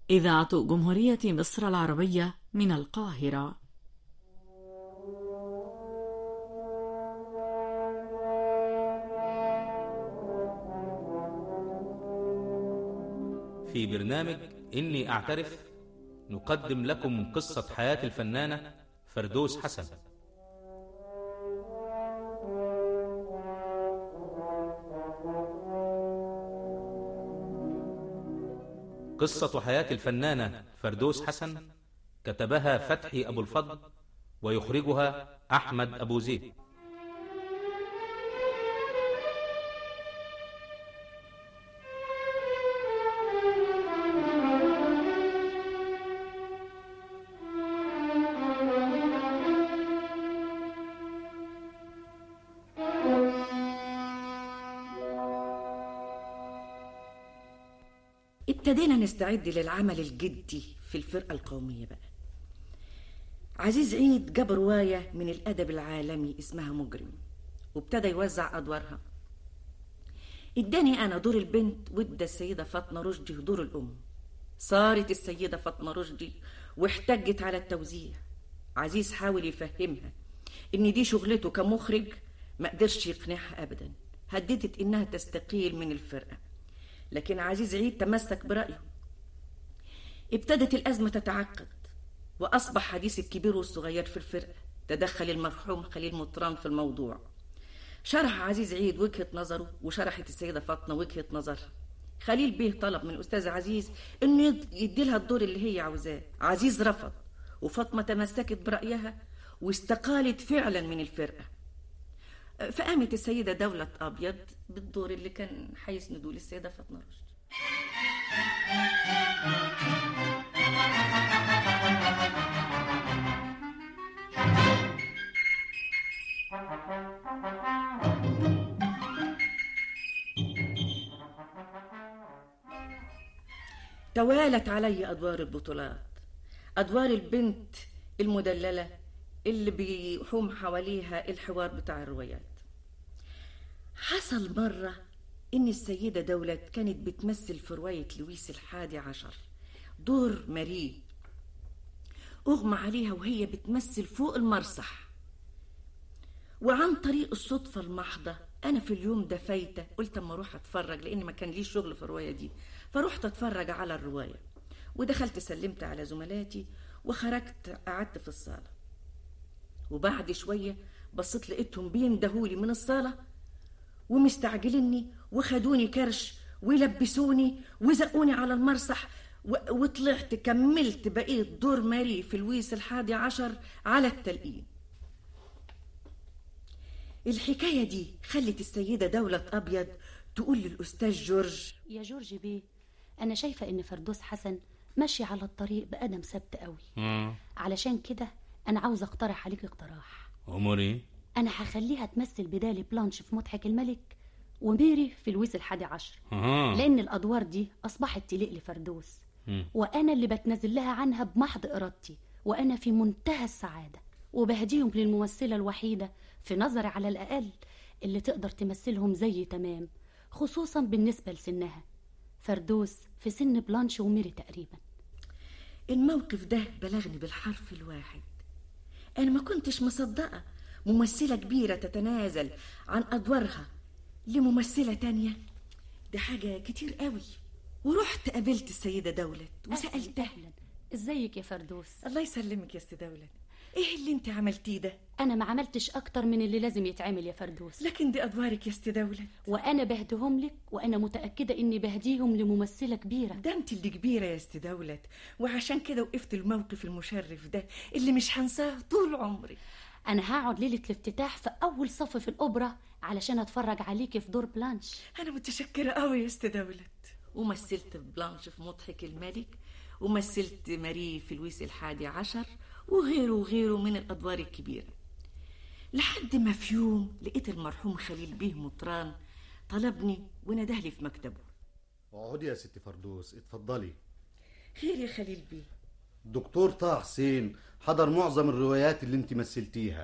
إذاعة جمهورية مصر العربية من القاهرة في برنامج إني أعترف نقدم لكم قصة حياة الفنانة فردوس حسن قصة حياة الفنانة فردوس حسن كتبها فتحي أبو الفضل ويخرجها أحمد أبو زيد ابتدينا نستعد للعمل الجدي في الفرقة القومية بقى عزيز عيد جاب رواية من الأدب العالمي اسمها مجرم وابتدى يوزع أدوارها اداني أنا دور البنت وادى السيدة فاطمة رشدي دور الأم صارت السيدة فاطمة رشدي واحتجت على التوزيع عزيز حاول يفهمها إن دي شغلته كمخرج ما قدرش يقنعها أبدا هددت إنها تستقيل من الفرقة لكن عزيز عيد تمسك برأيه ابتدت الأزمة تتعقد وأصبح حديث الكبير والصغير في الفرقة تدخل المرحوم خليل مطران في الموضوع شرح عزيز عيد وجهة نظره وشرحت السيدة فاطمة وجهة نظرها خليل بيه طلب من الأستاذ عزيز إنه يديلها الدور اللي هي عاوزاه عزيز رفض وفاطمة تمسكت برأيها واستقالت فعلا من الفرقة فقامت السيدة دولة أبيض بالدور اللي كان هيسندوا للسيدة فاطمة رشدي توالت علي أدوار البطولات أدوار البنت المدللة اللي بيحوم حواليها الحوار بتاع الروايات حصل مرة إن السيدة دولة كانت بتمثل في رواية لويس الحادي عشر دور ماري أغمى عليها وهي بتمثل فوق المرصح وعن طريق الصدفة المحضة أنا في اليوم ده فايتة قلت أما أروح أتفرج لأن ما كان ليش شغل في الرواية دي فرحت أتفرج على الرواية ودخلت سلمت على زملاتي وخرجت قعدت في الصالة وبعد شوية بصيت لقيتهم بيندهولي من الصالة ومستعجليني وخدوني كرش ولبسوني وزقوني على المرصح و... وطلعت كملت بقيت دور ماري في لويس الحادي عشر على التلقين الحكاية دي خلت السيدة دولة أبيض تقول للأستاذ جورج يا جورج بيه أنا شايفة إن فردوس حسن ماشي على الطريق بقدم ثابت قوي علشان كده أنا عاوز أقترح عليك اقتراح أموري أنا هخليها تمثل بدالي بلانش في مضحك الملك وميري في لويس الحادي عشر أها. لأن الأدوار دي أصبحت تليق لفردوس مم. وأنا اللي بتنزل لها عنها بمحض إرادتي وأنا في منتهى السعادة وبهديهم للممثلة الوحيدة في نظري على الأقل اللي تقدر تمثلهم زي تمام خصوصا بالنسبة لسنها فردوس في سن بلانش وميري تقريبا الموقف ده بلغني بالحرف الواحد أنا ما كنتش مصدقة ممثلة كبيرة تتنازل عن أدوارها لممثلة تانية ده حاجة كتير قوي ورحت قابلت السيدة دولت وسألتها أهلا ازيك يا فردوس الله يسلمك يا ست دولت ايه اللي انت عملتيه ده أنا ما عملتش أكتر من اللي لازم يتعمل يا فردوس لكن دي أدوارك يا ست دولت وأنا بهدهم لك وأنا متأكدة إني بهديهم لممثلة كبيرة ده انت اللي كبيرة يا ست دولت وعشان كده وقفت الموقف المشرف ده اللي مش هنساه طول عمري أنا هقعد ليلة الافتتاح في أول صف في الأوبرا علشان أتفرج عليكي في دور بلانش أنا متشكرة قوي يا ست دولت ومثلت بلانش في مضحك الملك ومثلت ماري في لويس الحادي عشر وغيره وغيره من الأدوار الكبيرة لحد ما في يوم لقيت المرحوم خليل بيه مطران طلبني ونادهلي في مكتبه اقعدي يا ست فردوس اتفضلي خير يا خليل بيه دكتور طه حسين حضر معظم الروايات اللي انت مثلتيها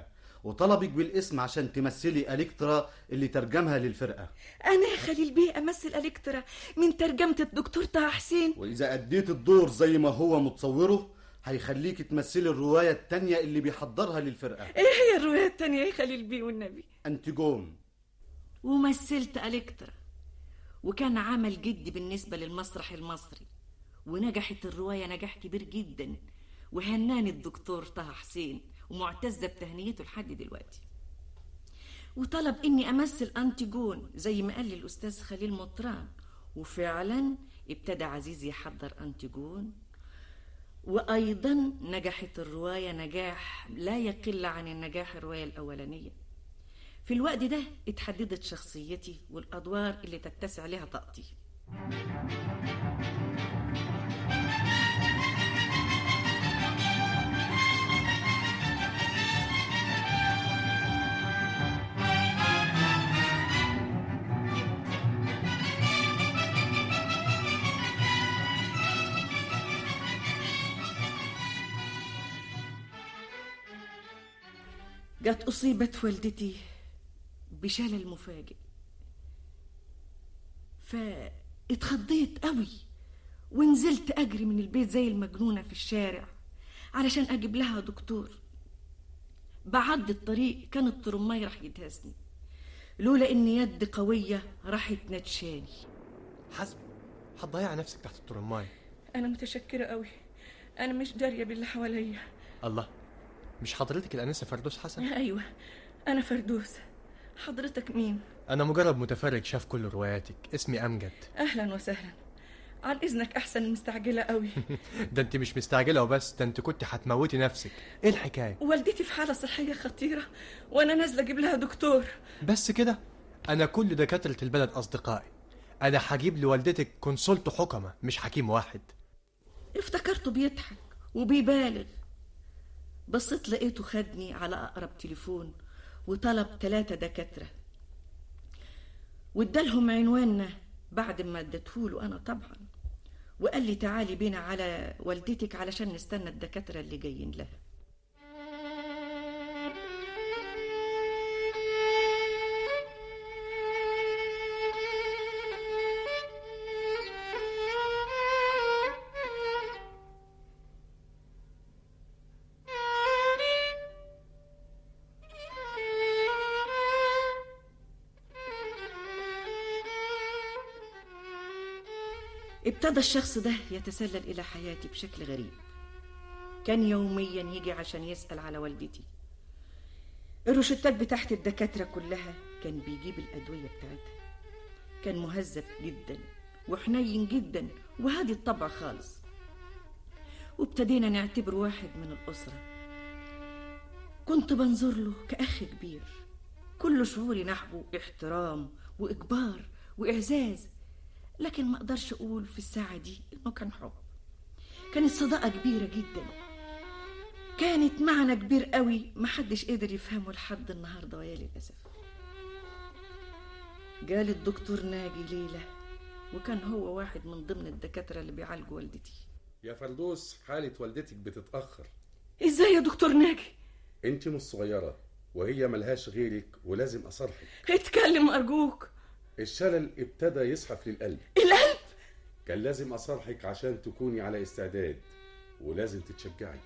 وطلبك بالاسم عشان تمثلي الكترا اللي ترجمها للفرقه انا يا خليل بيه امثل الكترا من ترجمه الدكتور طه حسين واذا اديت الدور زي ما هو متصوره هيخليك تمثلي الروايه التانية اللي بيحضرها للفرقه ايه هي الروايه التانية يا خليل بيه والنبي انتيجون ومثلت الكترا وكان عمل جدي بالنسبه للمسرح المصري ونجحت الروايه نجاح كبير جدا وهناني الدكتور طه حسين ومعتزه بتهنيته لحد دلوقتي وطلب اني امثل انتيجون زي ما قال لي الاستاذ خليل مطران وفعلا ابتدى عزيز يحضر انتيجون وايضا نجحت الروايه نجاح لا يقل عن النجاح الروايه الاولانيه في الوقت ده اتحددت شخصيتي والادوار اللي تتسع لها طاقتي جت أصيبت والدتي بشلل مفاجئ فاتخضيت قوي ونزلت أجري من البيت زي المجنونة في الشارع علشان أجيب لها دكتور بعد الطريق كان الترماي راح يدهسني لولا إن يد قوية راحت نتشاني حسب هتضيع نفسك تحت الترماي أنا متشكرة قوي أنا مش دارية باللي حواليا الله مش حضرتك الأنسة فردوس حسن أيوة أنا فردوس حضرتك مين؟ أنا مجرد متفرج شاف كل رواياتك اسمي أمجد أهلا وسهلا عن إذنك أحسن مستعجلة قوي ده أنت مش مستعجلة وبس ده أنت كنت هتموتي نفسك إيه الحكاية والدتي في حالة صحية خطيرة وأنا نازلة أجيب لها دكتور بس كده أنا كل دكاترة البلد أصدقائي أنا هجيب لوالدتك كونسولت حكمة مش حكيم واحد افتكرته بيضحك وبيبالغ بصيت لقيته خدني على أقرب تليفون وطلب ثلاثة دكاترة وادالهم عنواننا بعد ما اديتهوله أنا طبعا وقال لي تعالي بينا على والدتك علشان نستنى الدكاترة اللي جايين لها ابتدى الشخص ده يتسلل إلى حياتي بشكل غريب كان يوميا يجي عشان يسأل على والدتي الروشتات بتاعت الدكاترة كلها كان بيجيب الأدوية بتاعتها كان مهذب جدا وحنين جدا وهادي الطبع خالص وابتدينا نعتبره واحد من الأسرة كنت بنظر له كأخ كبير كل شعوري نحوه احترام وإجبار وإعزاز لكن ما اقدرش اقول في الساعة دي انه كان حب كانت صداقة كبيرة جدا كانت معنى كبير قوي محدش قدر يفهمه لحد النهاردة ويا للأسف جال الدكتور ناجي ليلة وكان هو واحد من ضمن الدكاترة اللي بيعالجوا والدتي يا فردوس حالة والدتك بتتأخر ازاي يا دكتور ناجي انت مش صغيرة وهي ملهاش غيرك ولازم أصرحك اتكلم أرجوك الشلل ابتدى يزحف للقلب القلب كان لازم أصرحك عشان تكوني على استعداد ولازم تتشجعي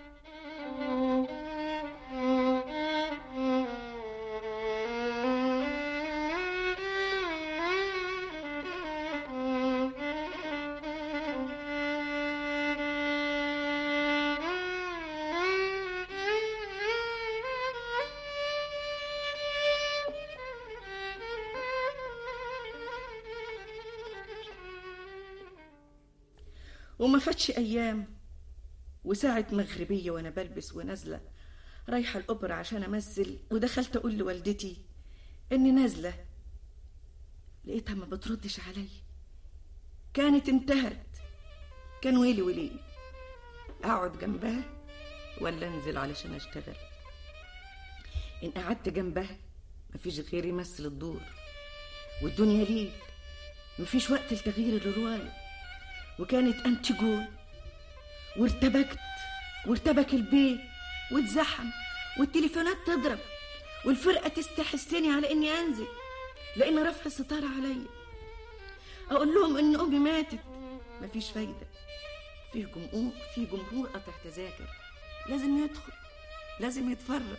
وما فاتش أيام وساعة مغربية وأنا بلبس ونازلة رايحة الأوبرا عشان أمثل ودخلت أقول لوالدتي إني نازلة لقيتها ما بتردش علي كانت انتهت كان ويلي ويلي أقعد جنبها ولا أنزل علشان أشتغل إن قعدت جنبها مفيش غيري يمثل الدور والدنيا ليل مفيش وقت لتغيير الرواية وكانت أنتيجون وارتبكت وارتبك البيت واتزحم والتليفونات تضرب والفرقة تستحسني على إني أنزل لأن رفع الستارة عليا أقول لهم إن أمي ماتت مفيش فايدة فيه جمهور فيه جمهور قطع تذاكر لازم يدخل لازم يتفرج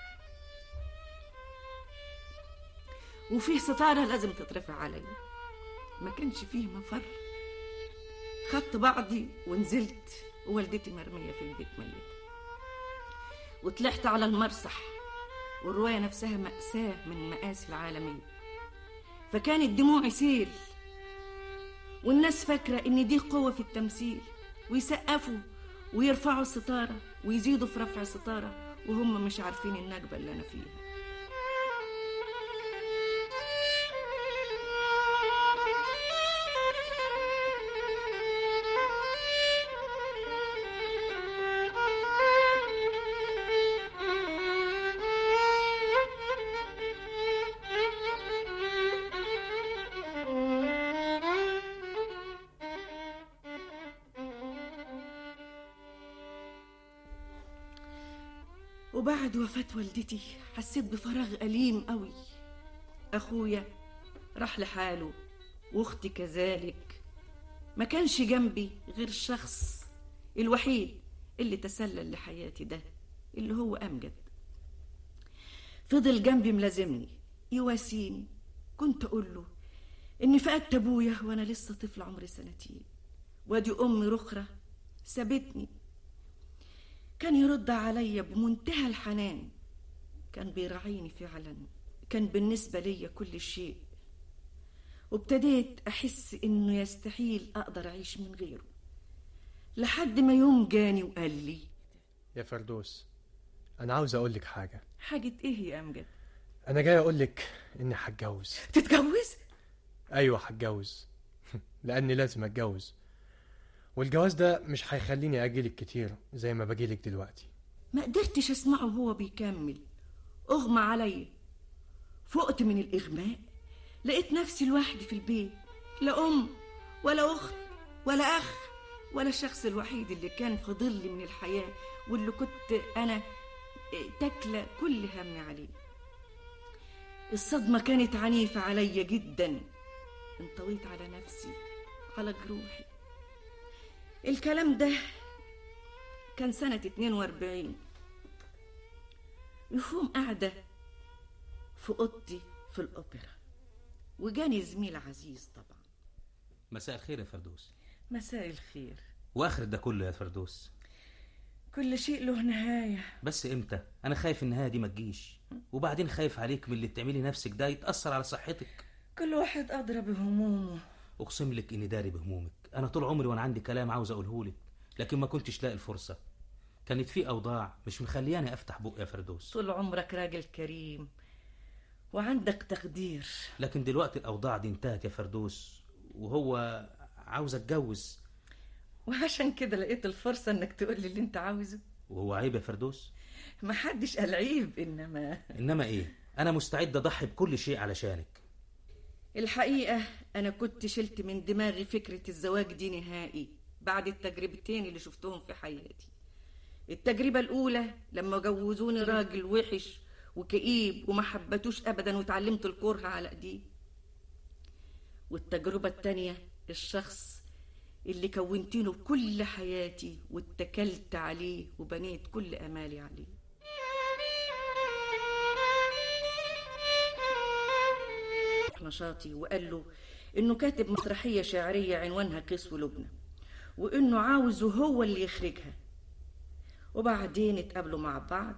وفيه ستارة لازم تترفع عليا ما كانش فيه مفر خدت بعضي ونزلت ووالدتي مرمية في البيت ميتة وطلعت على المسرح والرواية نفسها مأساة من المآسي العالمية فكانت دموعي سيل والناس فاكرة إن دي قوة في التمثيل ويسقفوا ويرفعوا الستارة ويزيدوا في رفع الستارة وهم مش عارفين النكبة اللي أنا فيها وبعد وفاة والدتي حسيت بفراغ أليم قوي أخويا راح لحاله وأختي كذلك ما كانش جنبي غير الشخص الوحيد اللي تسلل لحياتي ده اللي هو أمجد فضل جنبي ملازمني يواسيني كنت أقول له إني فقدت أبويا وأنا لسه طفل عمري سنتين وادي أمي رخرة سابتني كان يرد عليا بمنتهى الحنان كان بيراعيني فعلا كان بالنسبة ليا كل شيء وابتديت أحس إنه يستحيل أقدر أعيش من غيره لحد ما يوم جاني وقال لي يا فردوس انا عاوز اقول لك حاجه حاجة إيه يا أمجد انا جاي اقول لك اني هتجوز تتجوز؟ ايوه هتجوز لاني لازم اتجوز والجواز ده مش هيخليني اجيلك كتير زي ما بجيلك دلوقتي ما قدرتش أسمعه وهو بيكمل أغمى عليا فقت من الإغماء لقيت نفسي لوحدي في البيت لا أم ولا أخت ولا أخ ولا الشخص الوحيد اللي كان فاضل لي من الحياة واللي كنت أنا تاكلة كل همي عليه الصدمة كانت عنيفة عليا جدا انطويت على نفسي على جروحي الكلام ده كان سنة 42 يفهم قاعدة في أوضتي في الأوبرا وجاني زميل عزيز طبعا مساء الخير يا فردوس مساء الخير واخر ده كله يا فردوس كل شيء له نهاية بس امتى انا خايف النهايه دي ما تجيش وبعدين خايف عليك من اللي بتعملي نفسك ده يتاثر على صحتك كل واحد أدرى بهمومه اقسم لك اني داري بهمومك انا طول عمري وانا عندي كلام عاوز اقوله لك لكن ما كنتش لاقي الفرصه كانت في اوضاع مش مخلياني افتح بق يا فردوس طول عمرك راجل كريم وعندك تقدير لكن دلوقتي الاوضاع دي انتهت يا فردوس وهو عاوز اتجوز وعشان كده لقيت الفرصة انك تقول لي اللي انت عاوزه وهو عيب يا فردوس محدش قال عيب انما انما ايه انا مستعد اضحي بكل شيء علشانك الحقيقة أنا كنت شلت من دماغي فكرة الزواج دي نهائي بعد التجربتين اللي شفتهم في حياتي التجربة الأولى لما جوزوني راجل وحش وكئيب وما حبتوش أبدا وتعلمت الكره على إيديه والتجربة التانية الشخص اللي كونتينه كل حياتي واتكلت عليه وبنيت كل أمالي عليه نشاطي وقال له انه كاتب مسرحيه شعريه عنوانها قيس ولبنى وانه عاوزه هو اللي يخرجها وبعدين اتقابلوا مع بعض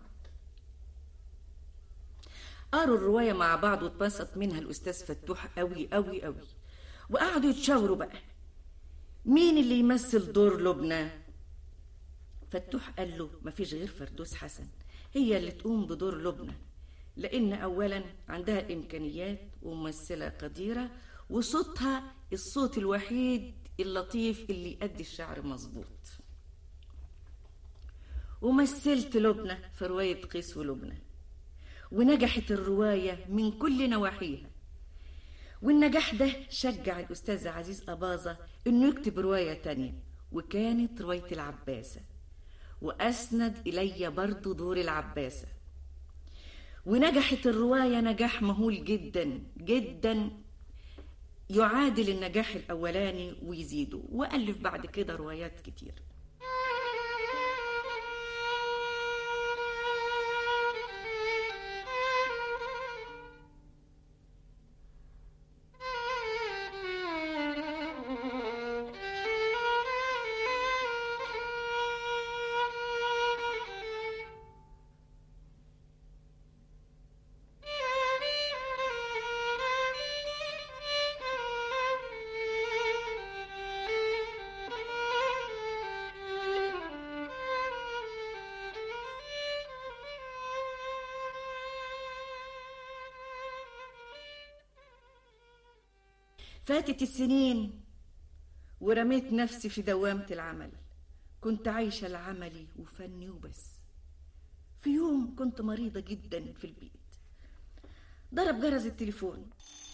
قروا الروايه مع بعض واتبسط منها الاستاذ فتوح قوي قوي قوي وقعدوا يتشاوروا بقى مين اللي يمثل دور لبنى فتوح قال له مفيش غير فردوس حسن هي اللي تقوم بدور لبنى لأن أولا عندها إمكانيات وممثلة قديرة وصوتها الصوت الوحيد اللطيف اللي يأدي الشعر مظبوط ومثلت لبنى في رواية قيس ولبنى ونجحت الرواية من كل نواحيها والنجاح ده شجع الأستاذ عزيز أباظة إنه يكتب رواية تانية وكانت رواية العباسة وأسند إلي برضو دور العباسة ونجحت الرواية نجاح مهول جدا جدا يعادل النجاح الأولاني ويزيده وألف بعد كده روايات كتير فاتت السنين ورميت نفسي في دوامة العمل كنت عايشة لعملي وفني وبس في يوم كنت مريضة جدا في البيت ضرب جرس التليفون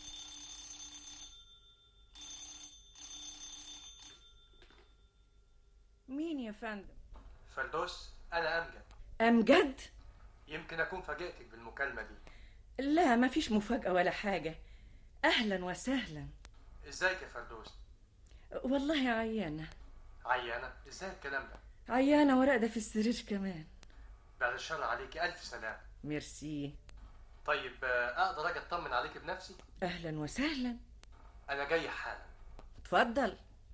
مين يا فندم فردوس انا امجد أمجد يمكن اكون فاجئتك بالمكالمه دي لا ما فيش مفاجأة ولا حاجة أهلا وسهلا ازيك يا فردوس والله عيانة عيانه ازاي الكلام ده عيانة وراقدة في السرير كمان بعد الشر عليكي الف سلام ميرسي طيب آه، اقدر اجي اطمن عليك بنفسي أهلا وسهلا انا جاي حالا اتفضل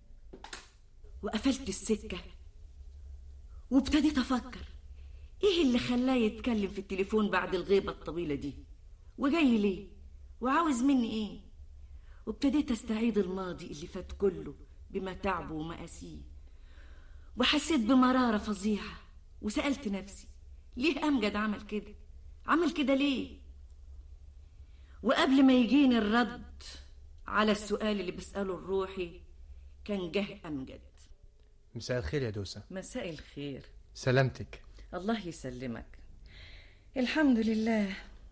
وقفلت السكة وابتديت أفكر إيه اللي خلاه يتكلم في التليفون بعد الغيبة الطويلة دي وجاي ليه وعاوز مني إيه وابتديت أستعيد الماضي اللي فات كله بمتاعبه ومآسيه وحسيت بمرارة فظيعة وسألت نفسي ليه أمجد عمل كده عمل كده ليه وقبل ما يجيني الرد على السؤال اللي بسأله الروحي كان جه أمجد مساء الخير يا دوسه مساء الخير سلامتك الله يسلمك الحمد لله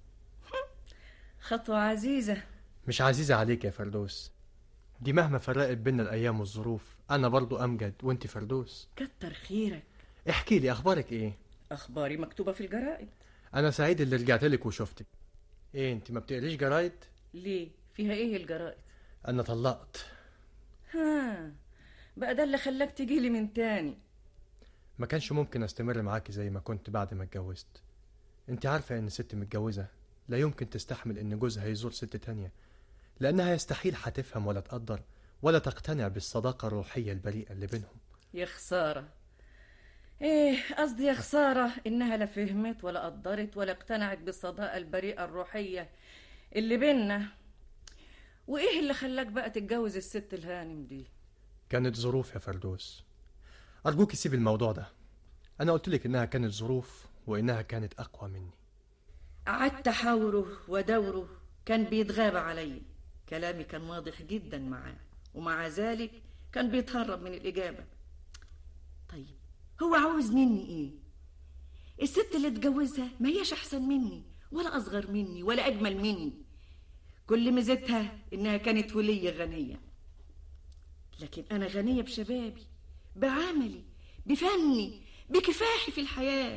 خطوة عزيزة مش عزيزه عليك يا فردوس دي مهما فرقت بينا الايام والظروف انا برضو امجد وانت فردوس كتر خيرك احكي لي اخبارك ايه أخباري مكتوبة في الجرائد انا سعيد اللي رجعت لك وشفتك ايه انت ما بتقريش جرايد ليه فيها إيه الجرائد انا طلقت ها بقى ده اللي خلاك تجيلي من تاني ما كانش ممكن استمر معاكي زي ما كنت بعد ما اتجوزت انت عارفة ان ست متجوزة لا يمكن تستحمل ان جوزها يزور ست تانية لانها يستحيل هتفهم ولا تقدر ولا تقتنع بالصداقة الروحية البريئة اللي بينهم يا خسارة ايه قصدي يا خسارة انها لا فهمت ولا قدرت ولا اقتنعت بالصداقة البريئة الروحية اللي بينا وايه اللي خلاك بقى تتجوز الست الهانم دي كانت ظروف يا فردوس أرجوك سيب الموضوع ده أنا قلت لك إنها كانت ظروف وإنها كانت أقوى مني قعدت احاوره وادوره كان بيتغاب علي كلامي كان واضح جدا معاه ومع ذلك كان بيتهرب من الإجابة طيب هو عاوز مني إيه الست اللي اتجوزها ما هيش أحسن مني ولا أصغر مني ولا أجمل مني كل ميزتها إنها كانت ولية غنية لكن أنا غنية بشبابي بعملي بفني بكفاحي في الحياة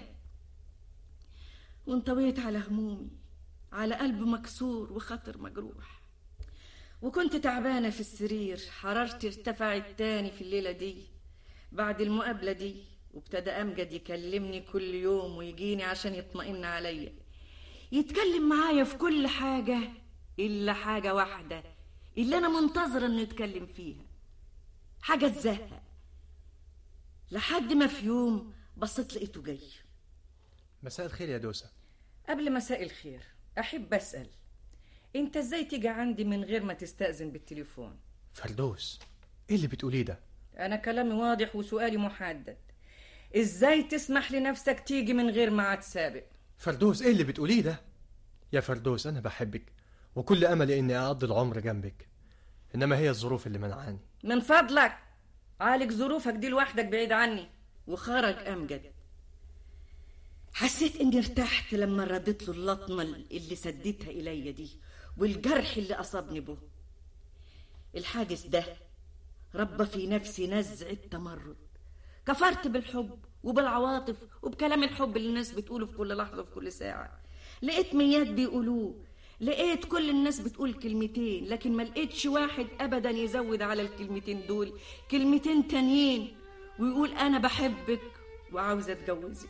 وانطويت على همومي على قلب مكسور وخاطر مجروح وكنت تعبانة في السرير حرارتي ارتفعت تاني في الليلة دي بعد المقابلة دي وابتدى أمجد يكلمني كل يوم ويجيني عشان يطمئن عليا يتكلم معايا في كل حاجة إلا حاجة واحدة اللي أنا منتظرة إنه يتكلم فيها حاجة تزهق لحد ما في يوم بصيت لقيته جاي مساء الخير يا دوسة قبل مساء الخير أحب أسأل أنت إزاي تيجي عندي من غير ما تستأذن بالتليفون فردوس إيه اللي بتقوليه ده أنا كلامي واضح وسؤالي محدد إزاي تسمح لنفسك تيجي من غير ميعاد سابق فردوس إيه اللي بتقوليه ده يا فردوس أنا بحبك وكل أملي إني أقضي العمر جنبك إنما هي الظروف اللي منعاني من فضلك عالج ظروفك دي لوحدك بعيد عني وخرج أمجد حسيت إني ارتحت لما رديت له اللطمة اللي سدتها إليا دي والجرح اللي أصابني به الحادث ده ربى في نفسي نزعة تمرد كفرت بالحب وبالعواطف وبكلام الحب اللي الناس بتقوله في كل لحظة وفي كل ساعة لقيت ميات بيقولوه لقيت كل الناس بتقول كلمتين لكن ما لقيتش واحد ابدا يزود على الكلمتين دول كلمتين تانيين ويقول انا بحبك وعاوزه اتجوزك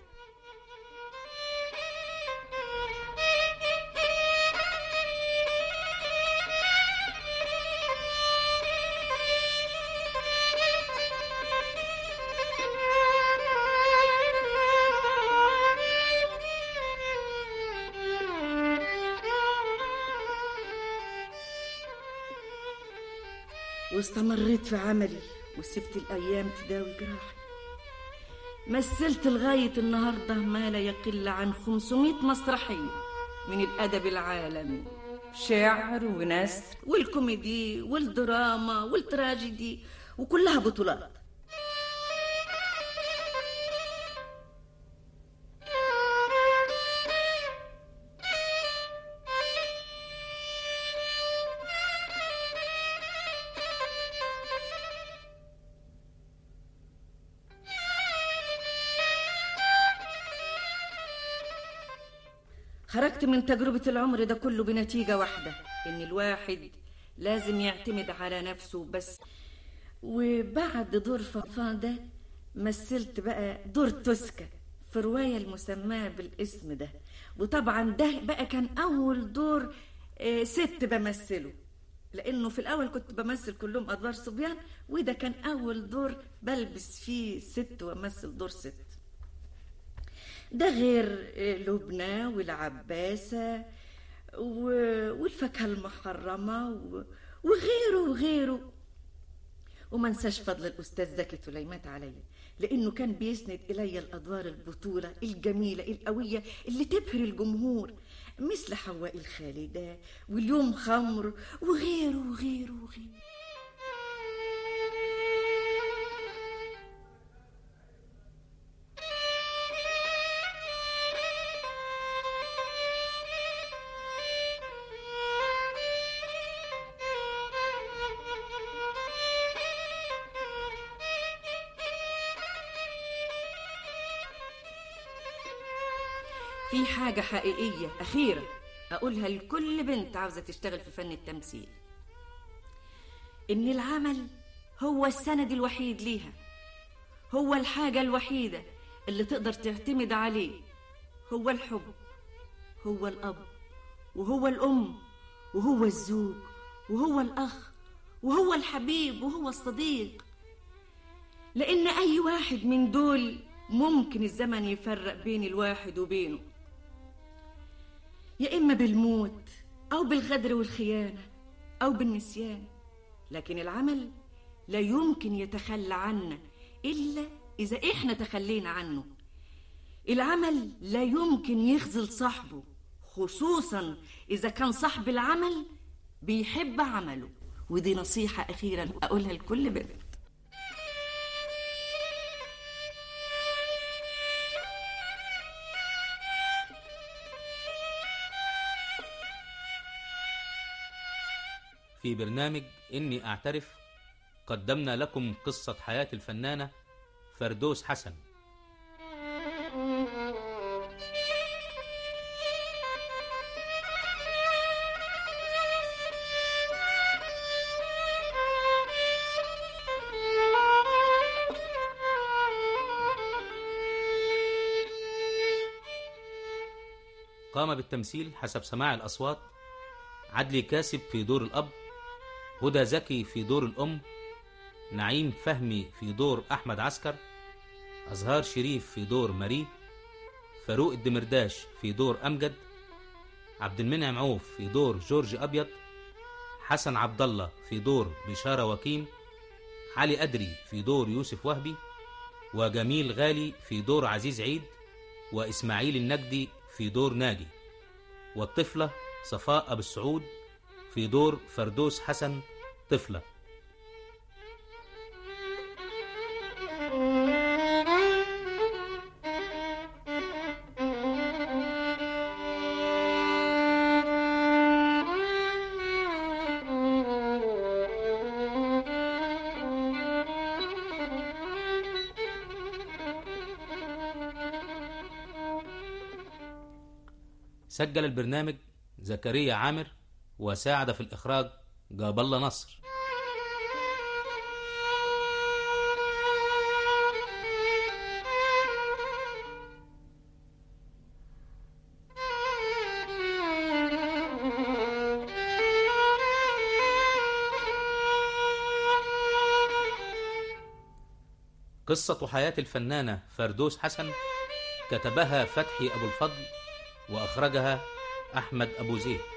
واستمريت في عملي وسبت الأيام تداوي جراحي مثلت لغاية النهاردة ما لا يقل عن 500 مسرحية من الأدب العالمي شعر ونثر والكوميدي والدراما والتراجيدي وكلها بطولات خرجت من تجربة العمر ده كله بنتيجة واحدة إن الواحد لازم يعتمد على نفسه بس وبعد دور فضفان ده مثلت بقى دور توسكا في رواية المسماة بالاسم ده وطبعا ده بقى كان أول دور آه، ست بمثله لأنه في الأول كنت بمثل كلهم أدوار صبيان وده كان أول دور بلبس فيه ست وأمثل دور ست ده غير لبنى والعباسة و- والفاكهة المحرمة و- وغيره وغيره وما انساش فضل الأستاذ زكي سليمات عليا لأنه كان بيسند إلي الأدوار البطولة الجميلة القوية اللي تبهر الجمهور مثل حواء الخالدة واليوم خمر وغيره وغيره وغيره في حاجة حقيقية أخيرة أقولها لكل بنت عاوزة تشتغل في فن التمثيل إن العمل هو السند الوحيد ليها هو الحاجة الوحيدة اللي تقدر تعتمد عليه هو الحب هو الأب وهو الأم وهو الزوج وهو الأخ وهو الحبيب وهو الصديق لأن أي واحد من دول ممكن الزمن يفرق بين الواحد وبينه يا إما بالموت أو بالغدر والخيانة أو بالنسيان لكن العمل لا يمكن يتخلى عنا إلا إذا إحنا تخلينا عنه العمل لا يمكن يخذل صاحبه خصوصا إذا كان صاحب العمل بيحب عمله ودي نصيحة أخيرا أقولها لكل بنت في برنامج إني أعترف قدمنا لكم قصة حياة الفنانة فردوس حسن قام بالتمثيل حسب سماع الأصوات عدلي كاسب في دور الأب هدى زكي في دور الأم نعيم فهمي في دور أحمد عسكر أزهار شريف في دور ماري فاروق الدمرداش في دور أمجد عبد المنعم عوف في دور جورج أبيض حسن عبد الله في دور بشارة وكيم علي أدري في دور يوسف وهبي وجميل غالي في دور عزيز عيد وإسماعيل النجدي في دور ناجي والطفلة صفاء أبو السعود في دور فردوس حسن طفلة سجل البرنامج زكريا عامر وساعد في الإخراج جاب الله نصر قصة حياة الفنانة فردوس حسن كتبها فتحي أبو الفضل وأخرجها أحمد أبو زيد